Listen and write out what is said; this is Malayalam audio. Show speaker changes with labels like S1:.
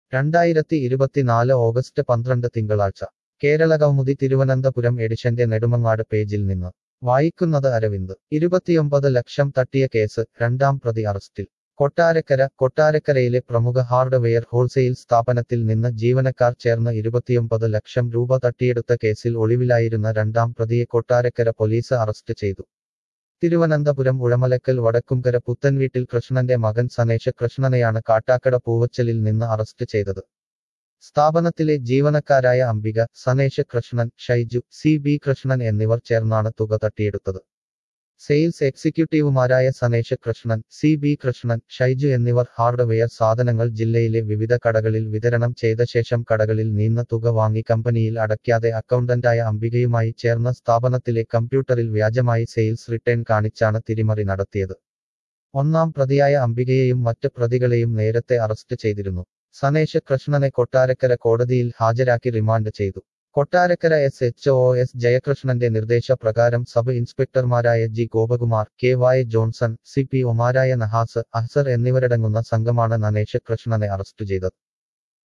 S1: രണ്ടായിരത്തി ഇരുപത്തിനാല് ഓഗസ്റ്റ് പന്ത്രണ്ട് തിങ്കളാഴ്ച കേരള കൗമുദി തിരുവനന്തപുരം എഡിഷന്റെ നെടുമങ്ങാട് പേജിൽ നിന്ന് വായിക്കുന്നത് അരവിന്ദ് ഇരുപത്തിയൊമ്പത് ലക്ഷം തട്ടിയ കേസ് രണ്ടാം പ്രതി അറസ്റ്റിൽ കൊട്ടാരക്കര കൊട്ടാരക്കരയിലെ പ്രമുഖ ഹാർഡ്വെയർ ഹോൾസെയിൽ സ്ഥാപനത്തിൽ നിന്ന് ജീവനക്കാർ ചേർന്ന് ഇരുപത്തിയൊമ്പത് ലക്ഷം രൂപ തട്ടിയെടുത്ത കേസിൽ ഒളിവിലായിരുന്ന രണ്ടാം പ്രതിയെ കൊട്ടാരക്കര പോലീസ് അറസ്റ്റ് ചെയ്തു തിരുവനന്തപുരം ഉഴമലക്കൽ വടക്കുംകര പുത്തൻവീട്ടിൽ കൃഷ്ണന്റെ മകൻ സനേഷ് കൃഷ്ണനെയാണ് കാട്ടാക്കട പൂവച്ചലിൽ നിന്ന് അറസ്റ്റ് ചെയ്തത് സ്ഥാപനത്തിലെ ജീവനക്കാരായ അംബിക സനേഷ് കൃഷ്ണൻ ഷൈജു സി ബി കൃഷ്ണൻ എന്നിവർ ചേർന്നാണ് തുക തട്ടിയെടുത്തത് സെയിൽസ് എക്സിക്യൂട്ടീവുമാരായ സനേഷ് കൃഷ്ണൻ സി ബി കൃഷ്ണൻ ഷൈജു എന്നിവർ ഹാർഡ്വെയർ സാധനങ്ങൾ ജില്ലയിലെ വിവിധ കടകളിൽ വിതരണം ചെയ്ത ശേഷം കടകളിൽ നിന്ന് തുക വാങ്ങി കമ്പനിയിൽ അടയ്ക്കാതെ അക്കൗണ്ടന്റായ അംബികയുമായി ചേർന്ന സ്ഥാപനത്തിലെ കമ്പ്യൂട്ടറിൽ വ്യാജമായി സെയിൽസ് റിട്ടേൺ കാണിച്ചാണ് തിരിമറി നടത്തിയത് ഒന്നാം പ്രതിയായ അംബികയെയും മറ്റ് പ്രതികളെയും നേരത്തെ അറസ്റ്റ് ചെയ്തിരുന്നു സനേഷ് കൃഷ്ണനെ കൊട്ടാരക്കര കോടതിയിൽ ഹാജരാക്കി റിമാൻഡ് ചെയ്തു Kottarakkara S H O S ജയകൃഷ്ണന്റെ നിർദ്ദേശപ്രകാരം സബ് ഇൻസ്പെക്ടർമാരായ G Gopakumar K Y Johnson C P ഒമാരായ നഹാസ് അഹ്സർ എന്നിവരടങ്ങുന്ന സംഘമാണ് നനേഷ് കൃഷ്ണനെ അറസ്റ്റ് ചെയ്തത്